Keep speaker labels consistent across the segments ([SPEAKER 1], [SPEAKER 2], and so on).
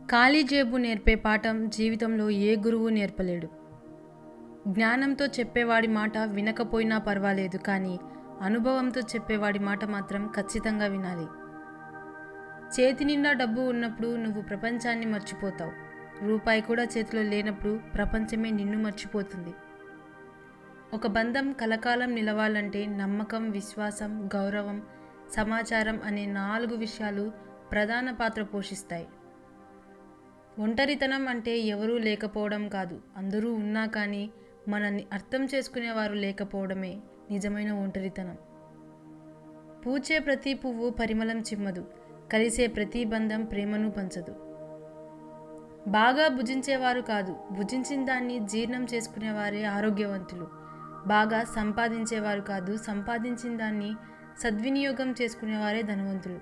[SPEAKER 1] ఖాళీ జేబు నేర్పే పాఠం జీవితంలో ఏ గురువు నేర్పలేడు జ్ఞానంతో చెప్పేవాడి మాట వినకపోయినా పర్వాలేదు కానీ అనుభవంతో చెప్పేవాడి మాట మాత్రం ఖచ్చితంగా వినాలి చేతి నిండా డబ్బు ఉన్నప్పుడు నువ్వు ప్రపంచాన్ని మర్చిపోతావు రూపాయి కూడా చేతిలో లేనప్పుడు ప్రపంచమే నిన్ను మర్చిపోతుంది ఒక బంధం కలకాలం నిలవాలంటే నమ్మకం విశ్వాసం గౌరవం సమాచారం అనే నాలుగు విషయాలు ప్రధాన పాత్ర పోషిస్తాయి ఒంటరితనం అంటే ఎవరూ లేకపోవడం కాదు అందరూ ఉన్నా కానీ మనల్ని అర్థం చేసుకునేవారు లేకపోవడమే నిజమైన ఒంటరితనం పూచే ప్రతి పువ్వు పరిమళం చిమ్మదు కలిసే ప్రతి బంధం ప్రేమను పంచదు బాగా భుజించేవారు కాదు భుజించిన దాన్ని జీర్ణం చేసుకునేవారే ఆరోగ్యవంతులు బాగా సంపాదించేవారు కాదు సంపాదించిన దాన్ని సద్వినియోగం చేసుకునేవారే ధనవంతులు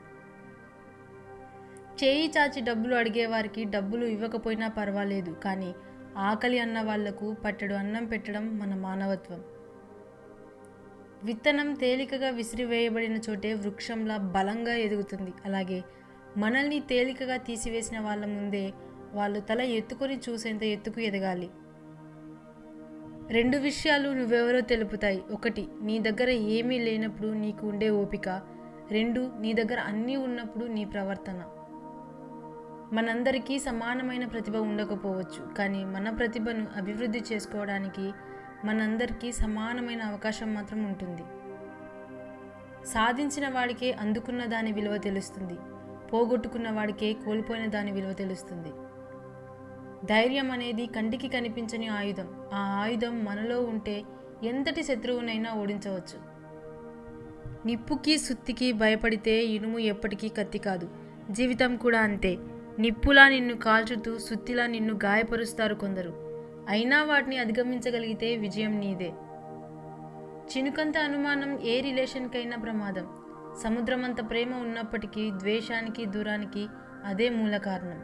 [SPEAKER 1] చేయి చాచి డబ్బులు అడిగేవారికి డబ్బులు ఇవ్వకపోయినా పర్వాలేదు కానీ ఆకలి అన్న వాళ్లకు పట్టెడు అన్నం పెట్టడం మన మానవత్వం విత్తనం తేలికగా విసిరివేయబడిన చోటే వృక్షంలా బలంగా ఎదుగుతుంది అలాగే మనల్ని తేలికగా తీసివేసిన వాళ్ళ ముందే వాళ్ళు తల ఎత్తుకొని చూసేంత ఎత్తుకు ఎదగాలి రెండు విషయాలు నువ్వెవరో తెలుపుతాయి ఒకటి నీ దగ్గర ఏమీ లేనప్పుడు నీకు ఉండే ఓపిక రెండు నీ దగ్గర అన్నీ ఉన్నప్పుడు నీ ప్రవర్తన మనందరికీ సమానమైన ప్రతిభ ఉండకపోవచ్చు కానీ మన ప్రతిభను అభివృద్ధి చేసుకోవడానికి మనందరికీ సమానమైన అవకాశం మాత్రం ఉంటుంది సాధించిన వాడికే అందుకున్న దాని విలువ తెలుస్తుంది పోగొట్టుకున్న వాడికే కోల్పోయిన దాని విలువ తెలుస్తుంది ధైర్యం అనేది కంటికి కనిపించని ఆయుధం ఆ ఆయుధం మనలో ఉంటే ఎంతటి శత్రువునైనా ఓడించవచ్చు నిప్పుకి సుత్తికి భయపడితే ఇనుము ఎప్పటికీ కత్తి కాదు జీవితం కూడా అంతే నిప్పులా నిన్ను కాల్చుతూ సుత్తిలా నిన్ను గాయపరుస్తారు కొందరు అయినా వాటిని అధిగమించగలిగితే విజయం నీదే చినుకంత అనుమానం ఏ రిలేషన్కైనా ప్రమాదం సముద్రమంత ప్రేమ ఉన్నప్పటికీ ద్వేషానికి దూరానికి అదే మూల కారణం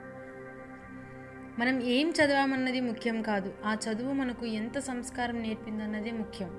[SPEAKER 1] మనం ఏం చదవామన్నది ముఖ్యం కాదు ఆ చదువు మనకు ఎంత సంస్కారం నేర్పిందన్నదే ముఖ్యం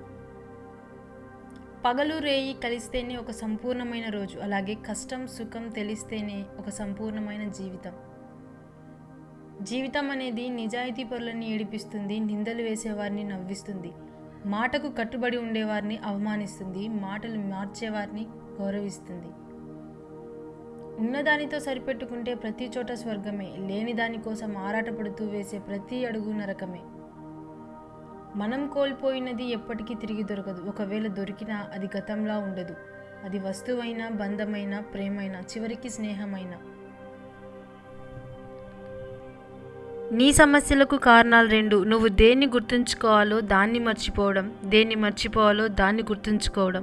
[SPEAKER 1] పగలు రేయి కలిస్తేనే ఒక సంపూర్ణమైన రోజు అలాగే కష్టం సుఖం తెలిస్తేనే ఒక సంపూర్ణమైన జీవితం జీవితం అనేది నిజాయితీ పరులని ఏడిపిస్తుంది నిందలు వేసేవారిని నవ్విస్తుంది మాటకు కట్టుబడి ఉండేవారిని అవమానిస్తుంది మాటలు మార్చేవారిని గౌరవిస్తుంది ఉన్నదానితో సరిపెట్టుకుంటే ప్రతి చోట స్వర్గమే లేని దానికోసం ఆరాటపడుతూ వేసే ప్రతి అడుగు నరకమే మనం కోల్పోయినది ఎప్పటికీ తిరిగి దొరకదు ఒకవేళ దొరికినా అది గతంలా ఉండదు అది వస్తువైనా బంధమైన ప్రేమైన చివరికి స్నేహమైన నీ సమస్యలకు కారణాలు రెండు నువ్వు దేన్ని గుర్తుంచుకోవాలో దాన్ని మర్చిపోవడం దేన్ని మర్చిపోవాలో దాన్ని గుర్తుంచుకోవడం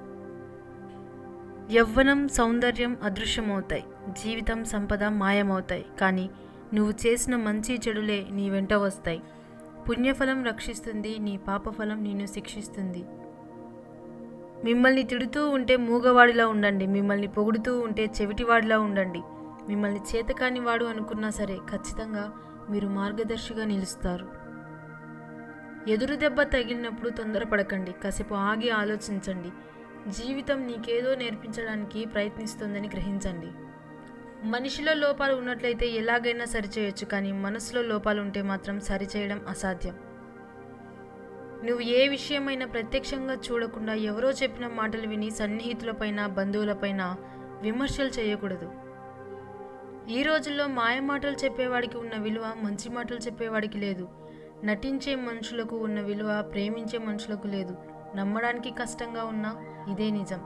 [SPEAKER 1] యవ్వనం సౌందర్యం అదృశ్యమవుతాయి జీవితం సంపద మాయమవుతాయి కానీ నువ్వు చేసిన మంచి చెడులే నీ వెంట వస్తాయి పుణ్యఫలం రక్షిస్తుంది నీ పాపఫలం నిన్ను శిక్షిస్తుంది మిమ్మల్ని తిడుతూ ఉంటే మూగవాడిలా ఉండండి మిమ్మల్ని పొగుడుతూ ఉంటే చెవిటివాడిలా ఉండండి మిమ్మల్ని చేతకాని వాడు అనుకున్నా సరే ఖచ్చితంగా మీరు మార్గదర్శిగా నిలుస్తారు ఎదురు దెబ్బ తగిలినప్పుడు తొందరపడకండి కాసేపు ఆగి ఆలోచించండి జీవితం నీకేదో నేర్పించడానికి ప్రయత్నిస్తుందని గ్రహించండి మనిషిలో లోపాలు ఉన్నట్లయితే ఎలాగైనా సరిచేయొచ్చు కానీ మనసులో లోపాలు ఉంటే మాత్రం సరిచేయడం అసాధ్యం నువ్వు ఏ విషయమైనా ప్రత్యక్షంగా చూడకుండా ఎవరో చెప్పిన మాటలు విని సన్నిహితులపైన బంధువులపైన విమర్శలు చేయకూడదు ఈ రోజుల్లో మాయ మాటలు చెప్పేవాడికి ఉన్న విలువ మంచి మాటలు చెప్పేవాడికి లేదు నటించే మనుషులకు ఉన్న విలువ ప్రేమించే మనుషులకు లేదు నమ్మడానికి కష్టంగా ఉన్నా ఇదే నిజం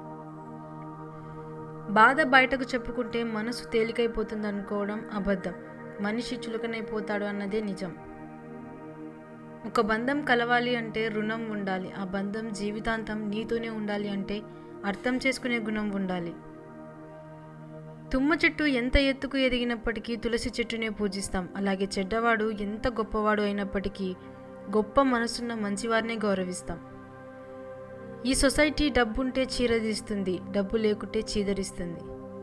[SPEAKER 1] బాధ బయటకు చెప్పుకుంటే మనసు తేలికైపోతుంది అనుకోవడం అబద్ధం మనిషి చులకనైపోతాడు అన్నదే నిజం ఒక బంధం కలవాలి అంటే రుణం ఉండాలి ఆ బంధం జీవితాంతం నీతోనే ఉండాలి అంటే అర్థం చేసుకునే గుణం ఉండాలి తుమ్మ చెట్టు ఎంత ఎత్తుకు ఎదిగినప్పటికీ తులసి చెట్టునే పూజిస్తాం అలాగే చెడ్డవాడు ఎంత గొప్పవాడు అయినప్పటికీ గొప్ప మనసున్న మంచివారినే గౌరవిస్తాం ఈ సొసైటీ డబ్బుంటే చీరదీస్తుంది డబ్బు లేకుంటే చీదరిస్తుంది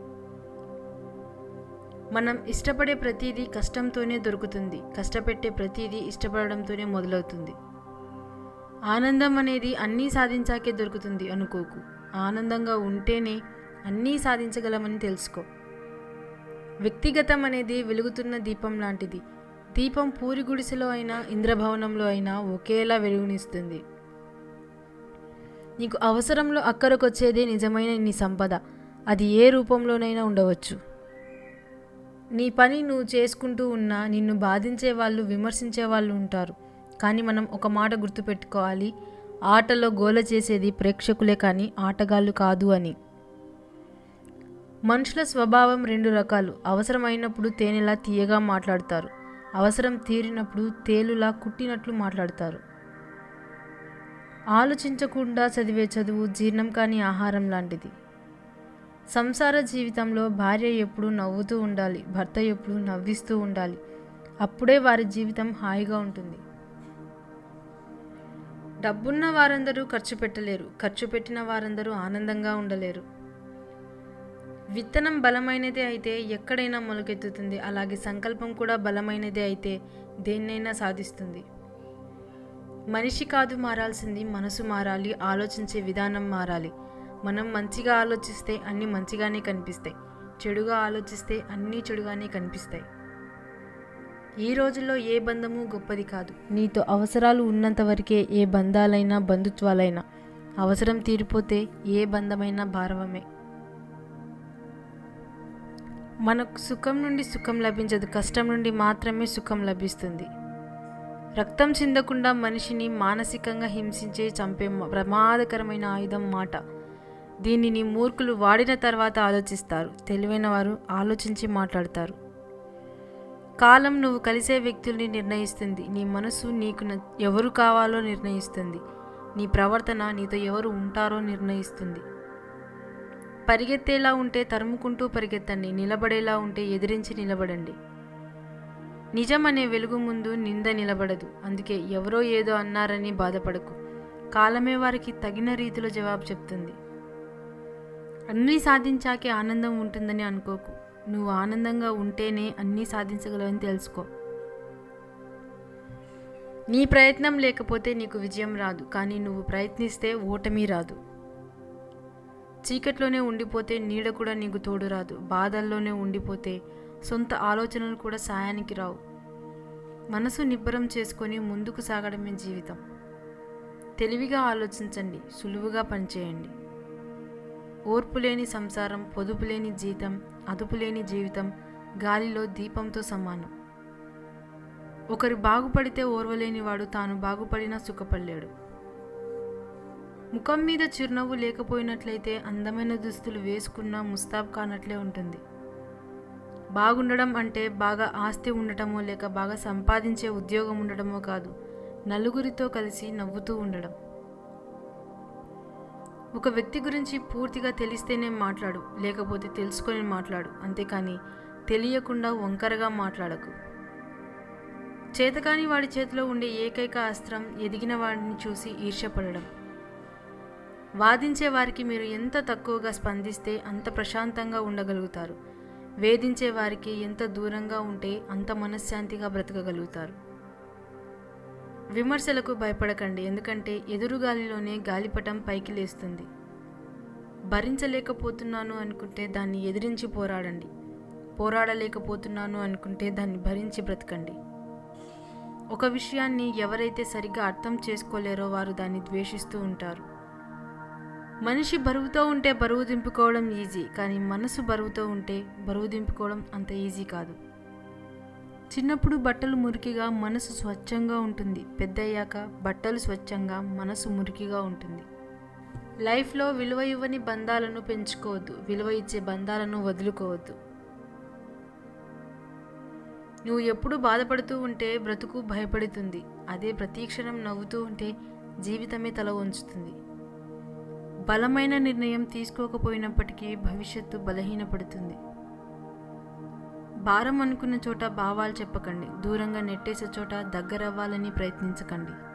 [SPEAKER 1] మనం ఇష్టపడే ప్రతిదీ కష్టంతోనే దొరుకుతుంది కష్టపెట్టే ప్రతిదీ ఇష్టపడడంతోనే మొదలవుతుంది ఆనందం అనేది అన్నీ సాధించాకే దొరుకుతుంది అనుకోకు ఆనందంగా ఉంటేనే అన్నీ సాధించగలమని తెలుసుకో వ్యక్తిగతం అనేది వెలుగుతున్న దీపం లాంటిది దీపం పూరి గుడిసెలో అయినా ఇంద్రభవనంలో అయినా ఒకేలా వెలుగునిస్తుంది నీకు అవసరంలో అక్కరకొచ్చేదే నిజమైన నీ సంపద అది ఏ రూపంలోనైనా ఉండవచ్చు నీ పని నువ్వు చేసుకుంటూ ఉన్నా నిన్ను బాధించే వాళ్ళు విమర్శించే వాళ్ళు ఉంటారు కానీ మనం ఒక మాట గుర్తుపెట్టుకోవాలి ఆటలో గోల చేసేది ప్రేక్షకులే కానీ ఆటగాళ్ళు కాదు అని మనుషుల స్వభావం రెండు రకాలు అవసరమైనప్పుడు తేనెలా తీయగా మాట్లాడతారు అవసరం తీరినప్పుడు తేలులా కుట్టినట్లు మాట్లాడతారు ఆలోచించకుండా చదివే చదువు జీర్ణం కాని ఆహారం లాంటిది సంసార జీవితంలో భార్య ఎప్పుడూ నవ్వుతూ ఉండాలి భర్త ఎప్పుడూ నవ్విస్తూ ఉండాలి అప్పుడే వారి జీవితం హాయిగా ఉంటుంది డబ్బున్న వారందరూ ఖర్చు పెట్టలేరు ఖర్చు పెట్టిన వారందరూ ఆనందంగా ఉండలేరు విత్తనం బలమైనదే అయితే ఎక్కడైనా మొలకెత్తుతుంది అలాగే సంకల్పం కూడా బలమైనదే అయితే దేన్నైనా సాధిస్తుంది మనిషి కాదు మారాల్సింది మనసు మారాలి ఆలోచించే విధానం మారాలి మనం మంచిగా ఆలోచిస్తే అన్నీ మంచిగానే కనిపిస్తాయి చెడుగా ఆలోచిస్తే అన్నీ చెడుగానే కనిపిస్తాయి ఈ రోజుల్లో ఏ బంధము గొప్పది కాదు నీతో అవసరాలు ఉన్నంత వరకే ఏ బంధాలైనా బంధుత్వాలైనా అవసరం తీరిపోతే ఏ బంధమైనా భారవమే మనకు సుఖం నుండి సుఖం లభించదు కష్టం నుండి మాత్రమే సుఖం లభిస్తుంది రక్తం చిందకుండా మనిషిని మానసికంగా హింసించే చంపే ప్రమాదకరమైన ఆయుధం మాట దీనిని మూర్ఖులు వాడిన తర్వాత ఆలోచిస్తారు తెలివైన వారు ఆలోచించి మాట్లాడతారు కాలం నువ్వు కలిసే వ్యక్తుల్ని నిర్ణయిస్తుంది నీ మనసు నీకు న- ఎవరు కావాలో నిర్ణయిస్తుంది నీ ప్రవర్తన నీతో ఎవరు ఉంటారో నిర్ణయిస్తుంది పరిగెత్తేలా ఉంటే తరుముకుంటూ పరిగెత్తండి నిలబడేలా ఉంటే ఎదిరించి నిలబడండి నిజం అనే వెలుగు ముందు నింద నిలబడదు అందుకే ఎవరో ఏదో అన్నారని బాధపడకు కాలమే వారికి తగిన రీతిలో జవాబు చెప్తుంది అన్నీ సాధించాకే ఆనందం ఉంటుందని అనుకోకు నువ్వు ఆనందంగా ఉంటేనే అన్నీ సాధించగలవని తెలుసుకో నీ ప్రయత్నం లేకపోతే నీకు విజయం రాదు కానీ నువ్వు ప్రయత్నిస్తే ఓటమి రాదు చీకట్లోనే ఉండిపోతే నీడ కూడా నీకు తోడు రాదు బాధల్లోనే ఉండిపోతే సొంత ఆలోచనలు కూడా సాయానికి రావు మనసు నిబ్బరం చేసుకొని ముందుకు సాగడమే జీవితం తెలివిగా ఆలోచించండి సులువుగా పనిచేయండి ఓర్పు లేని సంసారం పొదుపు లేని జీతం అదుపు లేని జీవితం గాలిలో దీపంతో సమానం ఒకరు బాగుపడితే ఓర్వలేనివాడు తాను బాగుపడినా సుఖపడలేడు ముఖం మీద చిరునవ్వు లేకపోయినట్లయితే అందమైన దుస్తులు వేసుకున్నా ముస్తాబ్ కానట్లే ఉంటుంది బాగుండడం అంటే బాగా ఆస్తి ఉండటమో లేక బాగా సంపాదించే ఉద్యోగం ఉండటమో కాదు నలుగురితో కలిసి నవ్వుతూ ఉండడం ఒక వ్యక్తి గురించి పూర్తిగా తెలిస్తేనే మాట్లాడు లేకపోతే తెలుసుకొని మాట్లాడు అంతేకాని తెలియకుండా వంకరగా మాట్లాడకు చేతకాని వాడి చేతిలో ఉండే ఏకైక అస్త్రం ఎదిగిన వాడిని చూసి ఈర్ష్యపడడం వాదించే వారికి మీరు ఎంత తక్కువగా స్పందిస్తే అంత ప్రశాంతంగా ఉండగలుగుతారు వేధించే వారికి ఎంత దూరంగా ఉంటే అంత మనశ్శాంతిగా బ్రతకగలుగుతారు విమర్శలకు భయపడకండి ఎందుకంటే ఎదురుగాలిలోనే గాలిపటం పైకి లేస్తుంది భరించలేకపోతున్నాను అనుకుంటే దాన్ని ఎదిరించి పోరాడండి పోరాడలేకపోతున్నాను అనుకుంటే దాన్ని భరించి బ్రతకండి ఒక విషయాన్ని ఎవరైతే సరిగ్గా అర్థం చేసుకోలేరో వారు దాన్ని ద్వేషిస్తూ ఉంటారు మనిషి బరువుతో ఉంటే బరువు దింపుకోవడం ఈజీ కానీ మనసు బరువుతో ఉంటే బరువు దింపుకోవడం అంత ఈజీ కాదు చిన్నప్పుడు బట్టలు మురికిగా మనసు స్వచ్ఛంగా ఉంటుంది పెద్దయ్యాక బట్టలు స్వచ్ఛంగా మనసు మురికిగా ఉంటుంది లైఫ్లో విలువ ఇవ్వని బంధాలను పెంచుకోవద్దు విలువ ఇచ్చే బంధాలను వదులుకోవద్దు నువ్వు ఎప్పుడు బాధపడుతూ ఉంటే బ్రతుకు భయపడుతుంది అదే ప్రతీక్షణం నవ్వుతూ ఉంటే జీవితమే తల వంచుతుంది బలమైన నిర్ణయం తీసుకోకపోయినప్పటికీ భవిష్యత్తు బలహీనపడుతుంది భారం అనుకున్న చోట భావాలు చెప్పకండి దూరంగా నెట్టేసే చోట దగ్గరవ్వాలని ప్రయత్నించకండి